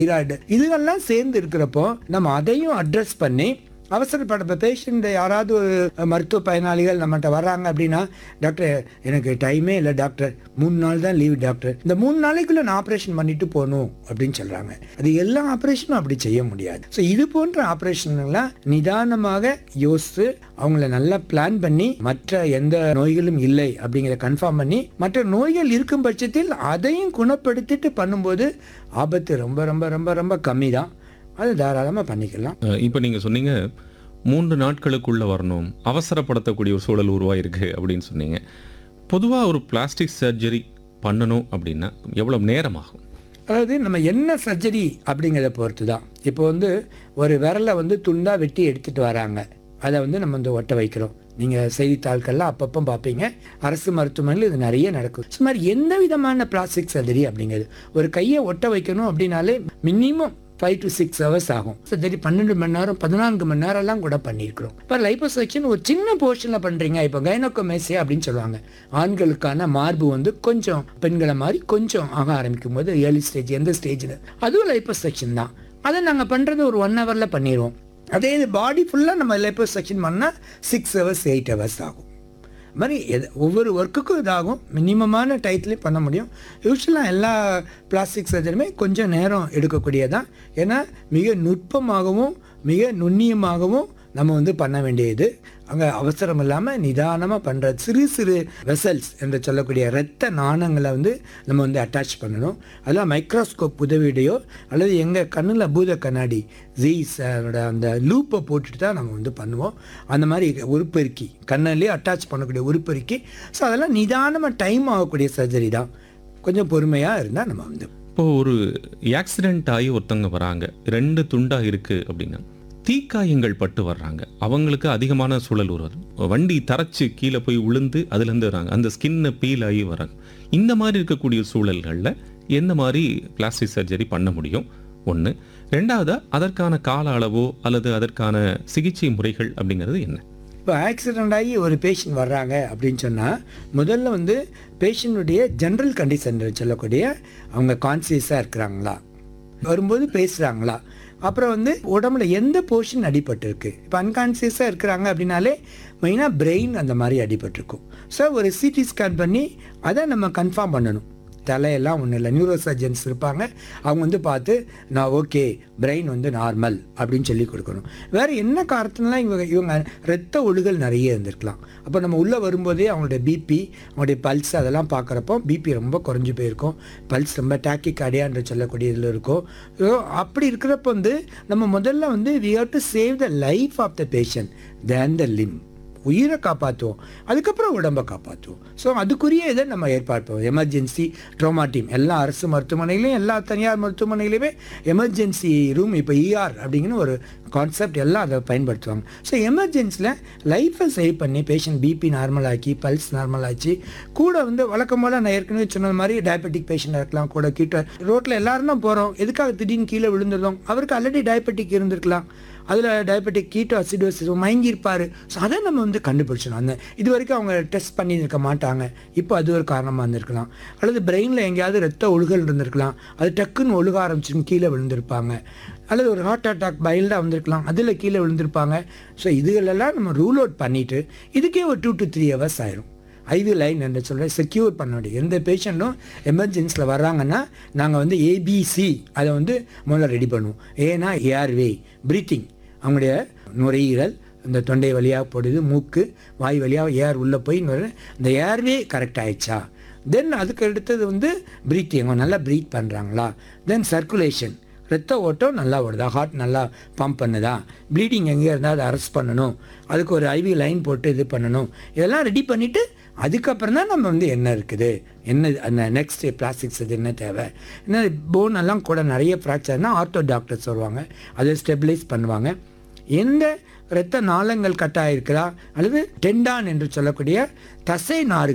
thyroid இதுகெல்லாம் சேர்ந்து இருக்கிறப்போ நம்ம அதையும் அட்ரஸ் பண்ணி அவசரப்பட பேஷண்ட் யாராவது ஒரு மருத்துவ பயனாளிகள் நம்மகிட்ட வர்றாங்க அப்படின்னா டாக்டர் எனக்கு டைமே இல்லை டாக்டர் மூணு நாள் தான் லீவ் டாக்டர் இந்த மூணு நாளைக்குள்ள நான் ஆப்ரேஷன் பண்ணிட்டு போகணும் அப்படின்னு சொல்றாங்க அது எல்லா ஆப்ரேஷனும் அப்படி செய்ய முடியாது ஸோ இது போன்ற ஆப்ரேஷன்லாம் நிதானமாக யோசித்து அவங்கள நல்லா பிளான் பண்ணி மற்ற எந்த நோய்களும் இல்லை அப்படிங்கிறத கன்ஃபார்ம் பண்ணி மற்ற நோய்கள் இருக்கும் பட்சத்தில் அதையும் குணப்படுத்திட்டு பண்ணும்போது ஆபத்து ரொம்ப ரொம்ப ரொம்ப ரொம்ப கம்மி தான் அது தாராளமாக பண்ணிக்கலாம் இப்போ நீங்கள் சொன்னீங்க மூன்று நாட்களுக்குள்ள வரணும் அவசரப்படுத்தக்கூடிய ஒரு சூழல் உருவாயிருக்கு அப்படின்னு சொன்னீங்க பொதுவாக ஒரு பிளாஸ்டிக் சர்ஜரி பண்ணணும் அப்படின்னா எவ்வளவு நேரம் ஆகும் அதாவது நம்ம என்ன சர்ஜரி அப்படிங்கிறத பொறுத்து தான் இப்போ வந்து ஒரு விரலை வந்து துண்டா வெட்டி எடுத்துட்டு வராங்க அதை வந்து நம்ம வந்து ஒட்ட வைக்கிறோம் நீங்கள் செய்தித்தாள்கள்லாம் அப்பப்போ பார்ப்பீங்க அரசு மருத்துவமனையில் இது நிறைய நடக்கும் ஸோ மாதிரி எந்த விதமான பிளாஸ்டிக் சர்ஜரி அப்படிங்கிறது ஒரு கையை ஒட்ட வைக்கணும் அப்படின்னாலே minimum five to six hours ஆகும் சர்ஜரி பன்னெண்டு மணி நேரம் பதினான்கு மணி நேரம்லாம் கூட பண்ணியிருக்கிறோம் இப்போ லைப்போசெக்ஷன் ஒரு சின்ன போர்ஷனில் பண்ணுறீங்க இப்போ கைனோகோமேசியா அப்படின்னு சொல்லுவாங்க ஆண்களுக்கான மார்பு வந்து கொஞ்சம் பெண்களை மாதிரி கொஞ்சம் ஆக ஆரம்பிக்கும் போது ஏர்லி ஸ்டேஜ் எந்த ஸ்டேஜில் அதுவும் லைப்போசெக்ஷன் தான் அதை நாங்கள் பண்ணுறது ஒரு ஒன் ஹவரில் பண்ணிடுவோம் அதே இது பாடி ஃபுல்லாக நம்ம லைப்போசெக்ஷன் பண்ணால் சிக்ஸ் ஹவர்ஸ் எயிட் ஹவர்ஸ் ஆகும் அது மாதிரி எது ஒவ்வொரு ஒர்க்குக்கும் இதாகும் மினிமமான டயத்துலேயும் பண்ண முடியும் யூஸ்வலாக எல்லா பிளாஸ்டிக் சர்ஜரியுமே கொஞ்சம் நேரம் எடுக்கக்கூடியதான் ஏன்னா மிக நுட்பமாகவும் மிக நுண்ணியமாகவும் நம்ம வந்து பண்ண வேண்டியது அங்கே அவசரம் இல்லாமல் நிதானமாக பண்ணுற சிறு சிறு வெசல்ஸ் என்று சொல்லக்கூடிய இரத்த நாணங்களை வந்து நம்ம வந்து அட்டாச் பண்ணணும் அதெல்லாம் மைக்ரோஸ்கோப் உதவியுடையோ அல்லது எங்கள் கண்ணில் பூத கண்ணாடி ஜீஸ் அதோட அந்த லூப்பை போட்டுட்டு தான் நம்ம வந்து பண்ணுவோம் அந்த மாதிரி உருப்பெருக்கி கண்ணிலே அட்டாச் பண்ணக்கூடிய உருப்பெருக்கி ஸோ அதெல்லாம் நிதானமாக டைம் ஆகக்கூடிய சர்ஜரி தான் கொஞ்சம் பொறுமையாக இருந்தால் நம்ம வந்து இப்போ ஒரு ஆக்சிடென்ட் ஆகி ஒருத்தவங்க வராங்க ரெண்டு துண்டா இருக்கு அப்படின்னா தீக்காயங்கள் பட்டு வர்றாங்க அவங்களுக்கு அதிகமான சூழல் உருவாது வண்டி தரைச்சு கீழே போய் விழுந்து அதுலேருந்து வராங்க அந்த ஸ்கின்னை பீல் ஆகி வராங்க இந்த மாதிரி இருக்கக்கூடிய சூழல்களில் எந்த மாதிரி பிளாஸ்டிக் சர்ஜரி பண்ண முடியும் ஒன்று ரெண்டாவதா அதற்கான கால அளவோ அல்லது அதற்கான சிகிச்சை முறைகள் அப்படிங்கிறது என்ன இப்போ ஆக்சிடெண்ட் ஆகி ஒரு பேஷண்ட் வர்றாங்க அப்படின்னு சொன்னால் முதல்ல வந்து பேஷண்ட்டுடைய ஜென்ரல் கண்டிஷன் சொல்லக்கூடிய அவங்க கான்சியஸாக இருக்கிறாங்களா வரும்போது பேசுகிறாங்களா அப்புறம் வந்து உடம்புல எந்த போர்ஷன் அடிபட்டிருக்கு இப்போ அன்கான்சியஸாக இருக்கிறாங்க அப்படின்னாலே மெயினாக பிரெயின் அந்த மாதிரி அடிபட்டிருக்கும் ஸோ ஒரு சிடி ஸ்கேன் பண்ணி அதை நம்ம கன்ஃபார்ம் பண்ணணும் தலையெல்லாம் ஒன்றும் இல்லை நியூரோ சர்ஜன்ஸ் இருப்பாங்க அவங்க வந்து பார்த்து நான் ஓகே பிரெயின் வந்து நார்மல் அப்படின்னு சொல்லி கொடுக்கணும் வேறு என்ன காரணத்துலாம் இவங்க இவங்க ரத்த ஒழுகல் நிறைய இருந்திருக்கலாம் அப்போ நம்ம உள்ளே வரும்போதே அவங்களுடைய பிபி அவங்களுடைய பல்ஸ் அதெல்லாம் பார்க்குறப்போ பிபி ரொம்ப குறைஞ்சி போயிருக்கும் பல்ஸ் ரொம்ப டாக்கி கடையான்ற சொல்லக்கூடிய இதில் இருக்கும் ஸோ அப்படி இருக்கிறப்ப வந்து நம்ம முதல்ல வந்து we have to save the life of the patient then the limb உயிரை காப்பாற்றுவோம் அதுக்கப்புறம் உடம்பை காப்பாற்றுவோம் ஸோ அதுக்குரிய இதை நம்ம ஏற்பாடு எமர்ஜென்சி ட்ரோமா டீம் எல்லா அரசு மருத்துவமனையிலையும் எல்லா தனியார் மருத்துவமனையிலையுமே எமர்ஜென்சி ரூம் இப்போ இஆர் அப்படிங்கிற ஒரு கான்செப்ட் எல்லாம் அதை பயன்படுத்துவாங்க ஸோ எமர்ஜென்சியில் லைஃப்பை சேவ் பண்ணி பேஷண்ட் பிபி நார்மல் ஆக்கி பல்ஸ் நார்மல் ஆச்சு கூட வந்து வழக்கம் போல் நான் ஏற்கனவே சொன்ன மாதிரி டயபெட்டிக் பேஷண்டாக இருக்கலாம் கூட கீட்ட ரோட்டில் எல்லாரும் தான் போகிறோம் எதுக்காக திடீர்னு கீழே விழுந்துருந்தோம் அவருக்கு ஆல்ரெடி டயபெட்டிக் இருந்திருக்கலாம் அதில் டயபெட்டிக் கீட்டோ அசிடோசிஸ் மயங்கியிருப்பார் ஸோ அதை நம்ம வந்து கண்டுபிடிச்சணும் அந்த இது வரைக்கும் அவங்க டெஸ்ட் பண்ணியிருக்க மாட்டாங்க இப்போ அது ஒரு காரணமாக இருந்திருக்கலாம் அல்லது பிரெயினில் எங்கேயாவது ரத்த ஒழுகல் இருந்திருக்கலாம் அது டக்குன்னு ஒழுக ஆரம்பிச்சுன்னு கீழே விழுந்திருப்பாங்க அல்லது ஒரு ஹார்ட் அட்டாக் பைல்டாக வந்திருக்கலாம் அதில் கீழே விழுந்திருப்பாங்க ஸோ இதுகளெல்லாம் நம்ம ரூல் அவுட் பண்ணிவிட்டு இதுக்கே ஒரு டூ டு த்ரீ ஹவர்ஸ் ஆயிரும் ஐவி லைன் என்று சொல்ல செக்யூர் பண்ண முடியும் எந்த பேஷண்ட்டும் எமர்ஜென்சியில் வர்றாங்கன்னா நாங்கள் வந்து ஏபிசி அதை வந்து முதல்ல ரெடி பண்ணுவோம் ஏன்னா ஏர்வே ப்ரீத்திங் அவங்களுடைய நுரையீரல் இந்த தொண்டை வழியாக போடுது மூக்கு வாய் வழியாக ஏர் உள்ளே போய் நுரை- இந்த ஏர்வே கரெக்ட் ஆயிடுச்சா தென் அதுக்கு அடுத்தது வந்து ப்ரீத்திங் அவங்க நல்லா ப்ரீத் பண்ணுறாங்களா தென் சர்க்குலேஷன் ரத்த ஓட்டம் நல்லா ஓடுதா ஹார்ட் நல்லா பம்ப் பண்ணுதா ப்ளீடிங் எங்கே இருந்தால் அதை அரெஸ்ட் பண்ணணும் அதுக்கு ஒரு ஐவி லைன் போட்டு இது பண்ணணும் இதெல்லாம் ரெடி பண்ணிவிட்டு அதுக்கப்புறம் தான் நம்ம வந்து என்ன இருக்குது என்ன அந்த நெக்ஸ்ட் பிளாஸ்டிக் சர்ஜரி என்ன தேவை என்ன போன் எல்லாம் கூட நிறைய ஃப்ராக்சர்னா ஆர்த்தோ டாக்டர்ஸ் வருவாங்க அதை ஸ்டெபிலைஸ் பண்ணுவாங்க எந்த இரத்த நாளங்கள் கட்டாயிருக்கிறா அல்லது டெண்டான் என்று சொல்லக்கூடிய தசை நார்கள்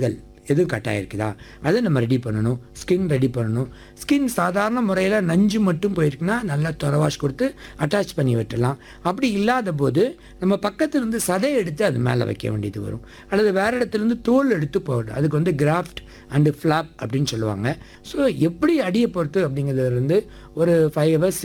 எதுவும் கட் ஆகிருக்குதா அதை நம்ம ரெடி பண்ணணும் ஸ்கின் ரெடி பண்ணணும் ஸ்கின் சாதாரண முறையில் நஞ்சு மட்டும் போயிருக்குன்னா நல்லா தொலைவாஷ் கொடுத்து அட்டாச் பண்ணி விட்டுலாம் அப்படி இல்லாத போது நம்ம பக்கத்துல இருந்து சதை எடுத்து அது மேலே வைக்க வேண்டியது வரும் அல்லது வேற இடத்துல இருந்து தோல் எடுத்து போடணும் அதுக்கு வந்து கிராஃப்ட் அண்டு ஃப்ளாப் அப்படின்னு சொல்லுவாங்க ஸோ எப்படி அடியை பொறுத்து அப்படிங்கிறதுல இருந்து ஒரு ஃபைவ் ஹவர்ஸ்